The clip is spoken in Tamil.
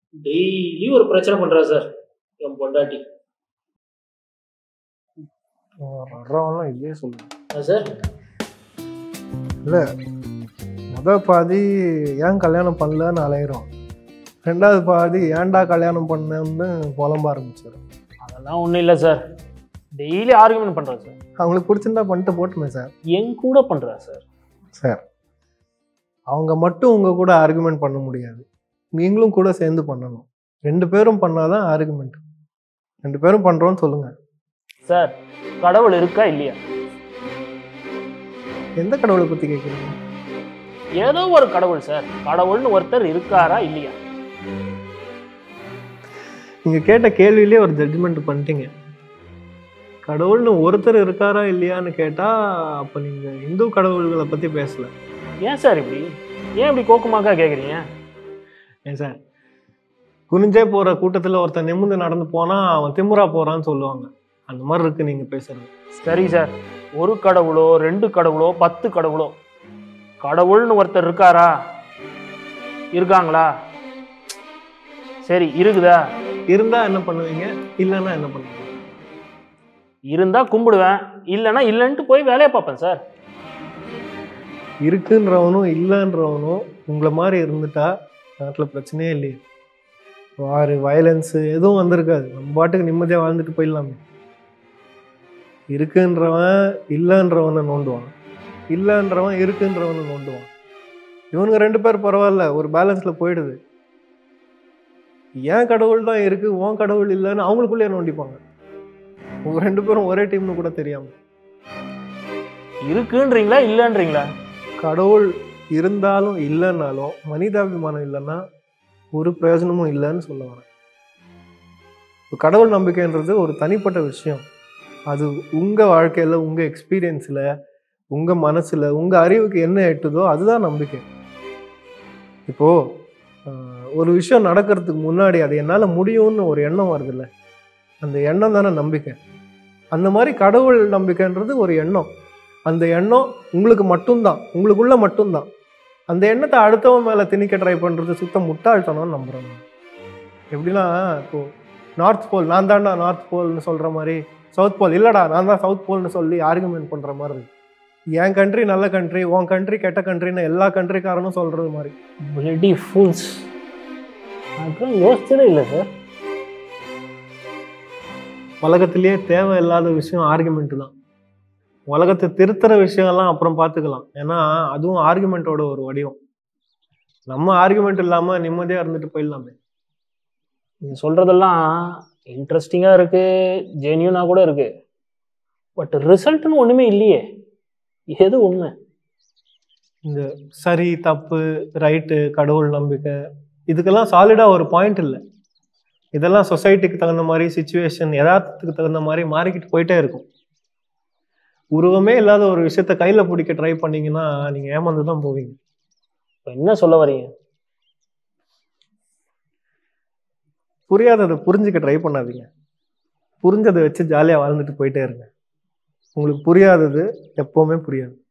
டெய்லி ஒரு பிரச்சனை பண்றா சார் என் பொண்டாட்டி வர்றவங்களாம் இதே சொல்லுவேன் ஆ சார் இல்லை முத பாதி ஏன் கல்யாணம் பண்ணலன்னு அலையிறோம் ரெண்டாவது பாதி ஏன்டா கல்யாணம் பண்ணேன்னு புலம்ப ஆரம்பிச்சிடும் அதெல்லாம் ஒன்றும் இல்லை சார் டெய்லி ஆர்குமெண்ட் பண்றா சார் அவங்களுக்கு பிடிச்சிருந்தா பண்ணிட்டு போட்டுமே சார் என் கூட பண்றா சார் சார் அவங்க மட்டும் உங்கள் கூட ஆர்குமெண்ட் பண்ண முடியாது நீங்களும் கூட சேர்ந்து பண்ணணும் ரெண்டு பேரும் பண்ணாதான் ஆர்குமெண்ட் ரெண்டு பேரும் பண்ணுறோன்னு சொல்லுங்கள் சார் கடவுள் இருக்கா இல்லையா எந்த கடவுளை பற்றி கேட்குறீங்க ஏதோ ஒரு கடவுள் சார் கடவுள்னு ஒருத்தர் இருக்காரா இல்லையா நீங்கள் கேட்ட கேள்வியிலே ஒரு ஜட்ஜ்மெண்ட் பண்ணிட்டீங்க கடவுள்னு ஒருத்தர் இருக்காரா இல்லையான்னு கேட்டால் அப்போ நீங்கள் இந்து கடவுள்களை பற்றி பேசல ஏன் சார் இப்படி ஏன் இப்படி கோக்குமாக்கா கேட்குறீங்க ஏன் சார் குனிஞ்சே போகிற கூட்டத்தில் ஒருத்தன் நிமிர்ந்து நடந்து போனால் அவன் திமுறா போகிறான்னு சொல்லுவாங்க அந்த மாதிரி இருக்கு நீங்கள் பேசுறது சரி சார் ஒரு கடவுளோ ரெண்டு கடவுளோ பத்து கடவுளோ கடவுள்னு ஒருத்தர் இருக்காரா இருக்காங்களா சரி இருக்குதா இருந்தால் என்ன பண்ணுவீங்க இல்லைன்னா என்ன பண்ணுவீங்க இருந்தா கும்பிடுவேன் இல்லைன்னா இல்லைன்ட்டு போய் வேலையை பார்ப்பேன் சார் இருக்குன்றவனும் இல்லைன்றவனும் உங்களை மாதிரி இருந்துட்டா நாட்டில் பிரச்சனையே இல்லையே வாரு வயலன்ஸு எதுவும் வந்திருக்காது நம்ம பாட்டுக்கு நிம்மதியாக வாழ்ந்துட்டு போயிடலாமே இருக்குன்றவன் இல்லைன்றவனை நோண்டுவான் இல்லைன்றவன் இருக்குன்றவனை நோண்டுவான் இவனுங்க ரெண்டு பேர் பரவாயில்ல ஒரு பேலன்ஸில் போயிடுது ஏன் கடவுள் தான் இருக்கு உன் கடவுள் இல்லைன்னு அவங்களுக்குள்ளேயே நோண்டிப்பாங்க உங்க ரெண்டு பேரும் ஒரே டீம்னு கூட தெரியாம இருக்குன்றீங்களா இல்லைன்றீங்களா கடவுள் இருந்தாலும் இல்லைன்னாலும் மனிதாபிமானம் இல்லைன்னா ஒரு பிரயோஜனமும் இல்லைன்னு சொல்ல வரேன் இப்ப கடவுள் நம்பிக்கைன்றது ஒரு தனிப்பட்ட விஷயம் அது உங்கள் வாழ்க்கையில் உங்கள் எக்ஸ்பீரியன்ஸில் உங்கள் மனசில் உங்கள் அறிவுக்கு என்ன எட்டுதோ அதுதான் நம்பிக்கை இப்போது ஒரு விஷயம் நடக்கிறதுக்கு முன்னாடி அது என்னால் முடியும்னு ஒரு எண்ணம் வருதுல்ல அந்த எண்ணம் தானே நம்பிக்கை அந்த மாதிரி கடவுள் நம்பிக்கைன்றது ஒரு எண்ணம் அந்த எண்ணம் உங்களுக்கு மட்டும்தான் உங்களுக்குள்ள மட்டும்தான் அந்த எண்ணத்தை அடுத்தவன் மேலே திணிக்க ட்ரை பண்ணுறது சுத்த முட்டாள்தனம்னு நம்புகிறேன் நான். எப்படின்னா இப்போ நார்த் போல் நான் தான்டா நார்த் போல்னு சொல்கிற மாதிரி சவுத் போல் இல்லைடா நான் தான் சவுத் போல்னு சொல்லி ஆர்குமெண்ட் பண்ணுற மாதிரி இருக்கு என் கண்ட்ரி நல்ல கண்ட்ரி உன் கண்ட்ரி கெட்ட கண்ட்ரின்னு எல்லா கண்ட்ரிக்காரனும் சொல்கிறது மாதிரி பிளடி ஃபூல்ஸ் அப்புறம் யோசிச்சதே இல்லை சார் உலகத்திலேயே தேவையில்லாத விஷயம் ஆர்குமெண்ட் தான் உலகத்தை திருத்துற விஷயம்லாம் அப்புறம் பார்த்துக்கலாம் ஏன்னா அதுவும் ஆர்குமெண்ட்டோட ஒரு வடிவம் நம்ம ஆர்குமெண்ட் இல்லாமல் நிம்மதியாக இருந்துட்டு போயிடலாமே நீங்கள் சொல்கிறதெல்லாம் இன்ட்ரெஸ்டிங்காக இருக்கு ஜென்யூனாக கூட இருக்கு பட் ரிசல்ட்னு ஒன்றுமே இல்லையே எது உண்மை இந்த சரி தப்பு ரைட்டு கடவுள் நம்பிக்கை இதுக்கெல்லாம் சாலிடாக ஒரு பாயிண்ட் இல்லை இதெல்லாம் சொசைட்டிக்கு தகுந்த மாதிரி சுச்சுவேஷன் யதார்த்தத்துக்கு தகுந்த மாதிரி மாறிக்கிட்டு போயிட்டே இருக்கும் உருவமே இல்லாத ஒரு விஷயத்த கையில் பிடிக்க ட்ரை பண்ணீங்கன்னா நீங்கள் ஏமாந்து தான் போவீங்க இப்போ என்ன சொல்ல வரீங்க புரியாததை புரிஞ்சுக்க ட்ரை பண்ணாதீங்க புரிஞ்சதை வச்சு ஜாலியாக வாழ்ந்துட்டு போயிட்டே இருங்க உங்களுக்கு புரியாதது எப்போவுமே புரியாது